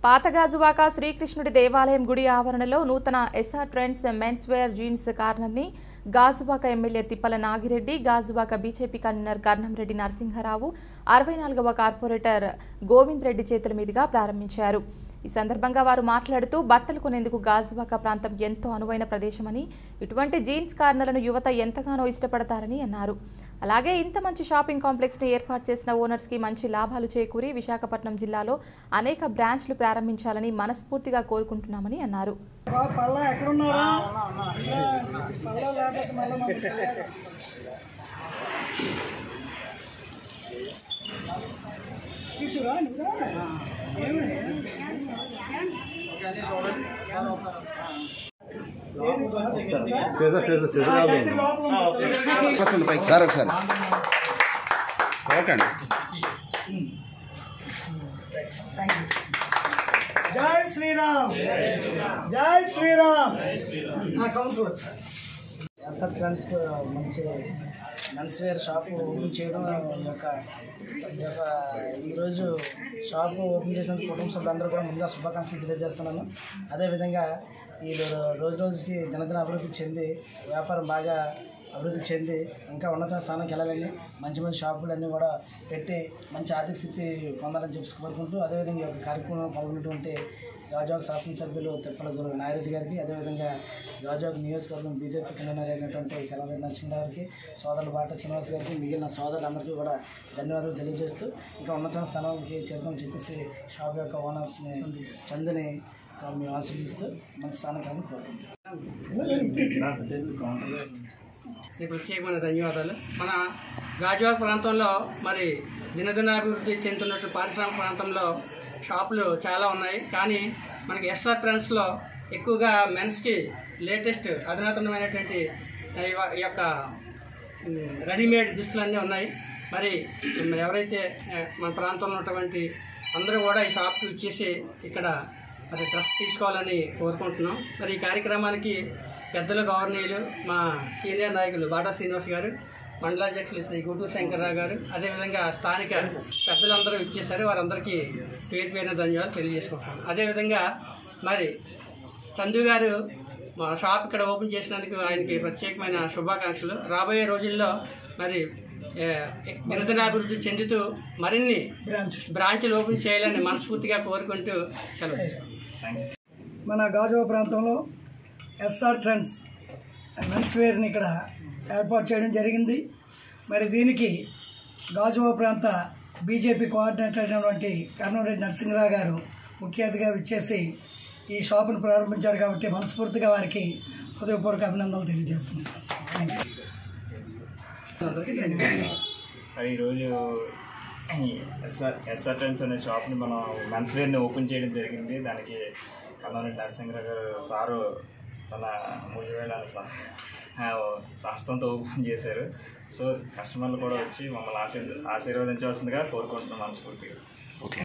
పాతగాజువాక శ్రీకృష్ణుడి దేవాలయం గుడి ఆవరణలో నూతన SR trends men's wear jeans కార్నర్ని Gajuwaka MLA Tippala Nagireddy Gajuwaka BJP convener Karnamreddy Narasimharao అరవై నాలుగవ కార్పొరేటర్ గోవింద్ రెడ్డి చేతుల మీదుగా ప్రారంభించారు ఈ సందర్భంగా వారు మాట్లాడుతూ బట్టలు కొనేందుకు గాజువాక ప్రాంతం ఎంతో అనువైన ప్రదేశమని ఇటువంటి జీన్స్ కార్నర్లను యువత ఎంతగానో ఇష్టపడతారని అన్నారు అలాగే ఇంత మంచి షాపింగ్ కాంప్లెక్స్ ని ఏర్పాటు చేసిన ఓనర్స్ కి మంచి లాభాలు చేకూరి విశాఖపట్నం జిల్లాలో అనేక బ్రాంచ్లు ప్రారంభించాలని మనస్ఫూర్తిగా కోరుకుంటున్నామని అన్నారు పళ్ళ ఎక్కడున్నారా పళ్ళ లేకపోతే మళ్ళీ మనకి తెలియదు. తీసుకురా నువ్వురా ఏమి వస్తుంది పైకి సార్ ఒకసారి ఓకే అండి జై శ్రీరామ్ జై శ్రీరామ్ నా కౌంట్ చూడచ్చు సార్ ఎస్ఆర్ ఫ్రెండ్స్ మంచి మెన్స్ వేర్ షాప్ ఓపెన్ చేయడం ఈ యొక్క ఈ యొక్క ఈరోజు షాప్ ఓపెన్ చేసినందుకు కుటుంబ సభ్యులందరూ కూడా ముందుగా శుభాకాంక్షలు తెలియజేస్తున్నాను అదేవిధంగా ఈ రోజు రోజుకి దినదిన అభివృద్ధి చెంది వ్యాపారం బాగా అభివృద్ధి చెంది ఇంకా ఉన్నత స్థానానికి వెళ్ళాలని మంచి మంచి షాపులన్నీ కూడా పెట్టి మంచి ఆర్థిక స్థితి పొందాలని చెప్పి కోరుకుంటూ అదేవిధంగా ఈ యొక్క కార్యక్రమంలో పాల్గొన్నటువంటి గాజువాక శాసనసభ్యులు తిప్పల గురు నాయరెడ్డి గారికి అదేవిధంగా గాజువాక నియోజకవర్గం బీజేపీ కన్వీనర్ అయినటువంటి కలవరెడ్డి నరసింహ గారికి సోదరులు బాట శ్రీనివాస్ గారికి మిగిలిన సోదరులందరికీ కూడా ధన్యవాదాలు తెలియజేస్తూ ఇంకా ఉన్నత స్థానానికి చేరుకొని చెప్పేసి షాప్ యొక్క ఓనర్స్ని చందుని మేము ఆశీర్దిస్తూ మంచి స్థానం కోరుకుంటున్నాం ఈ ప్రత్యేకమైన ధన్యవాదాలు మన గాజువాక ప్రాంతంలో మరి దినదినాభివృద్ధి చెందుతున్నట్టు పారిశ్రామిక ప్రాంతంలో షాపులు చాలా ఉన్నాయి కానీ మనకి ఎస్ఆర్ ట్రెండ్స్లో ఎక్కువగా మెన్స్కి లేటెస్ట్ అధునాతనమైనటువంటి ఈ- ఈ యొక్క ఉమ్, రెడీమేడ్ దుస్తులన్నీ ఉన్నాయి మరి ఎవరైతే ఆ, మన ప్రాంతంలో ఉన్నటువంటి అందరూ కూడా ఈ షాప్కి వచ్చేసి ఇక్కడ మరి డ్రెస్ తీసుకోవాలని కోరుకుంటున్నాం మరి ఈ కార్యక్రమానికి పెద్దల గవర్నీయులు మా సీనియర్ నాయకులు బాటా శ్రీనివాస్ గారు మండలాధ్యక్షులు శ్రీ గుడ్డు శంకర్రావు గారు అదేవిధంగా స్థానిక పెద్దలందరూ ఇచ్చేశారు వారందరికీ పేరు పేరున ధన్యవాదాలు తెలియజేసుకుంటాను అదేవిధంగా మరి చందు గారు మా షాప్ ఇక్కడ ఓపెన్ చేసినందుకు ఆయనకి ప్రత్యేకమైన శుభాకాంక్షలు రాబోయే రోజుల్లో మరి ఏ, నిరంతరాభివృద్ధి చెందుతూ మరిన్ని బ్రాంచ్ బ్రాంచ్లు ఓపెన్ చేయాలని మనస్ఫూర్తిగా కోరుకుంటూ సెలవు మన గాజువా ప్రాంతంలో ఎస్ఆర్ ట్రెండ్స్ మెన్స్ వేర్ని ఇక్కడ ఏర్పాటు చేయడం జరిగింది మరి దీనికి గాజువా ప్రాంత బీజేపీ కోఆర్డినేటర్ అయినటువంటి కర్ణంరెడ్డి నరసింహరావు గారు ముఖ్య అతిథిగా విచ్చేసి ఈ షాపును ప్రారంభించారు కాబట్టి మనస్ఫూర్తిగా వారికి హృదయపూర్వక అభినందనలు తెలియజేస్తున్నాం సార్ థ్యాంక్ యూ అందరికీ ధన్యవాదాలు మరి ఈరోజు ఎస్ఆర్ ఎస్ఆర్ ట్రెండ్స్ అనే షాప్ని మనం మెన్స్ వేర్ని ఓపెన్ చేయడం జరిగింది దానికి కల్లారెడ్డి నరసింహరావు గారు సారు తన మూడు వేల శాస్త్రంతో ఓపెన్ చేశారు సో కస్టమర్లు కూడా వచ్చి మమ్మల్ని ఆశీర్ ఆశీర్వదించవలసిందిగా కోరుకుంటున్నాం మనస్ఫూర్తిగా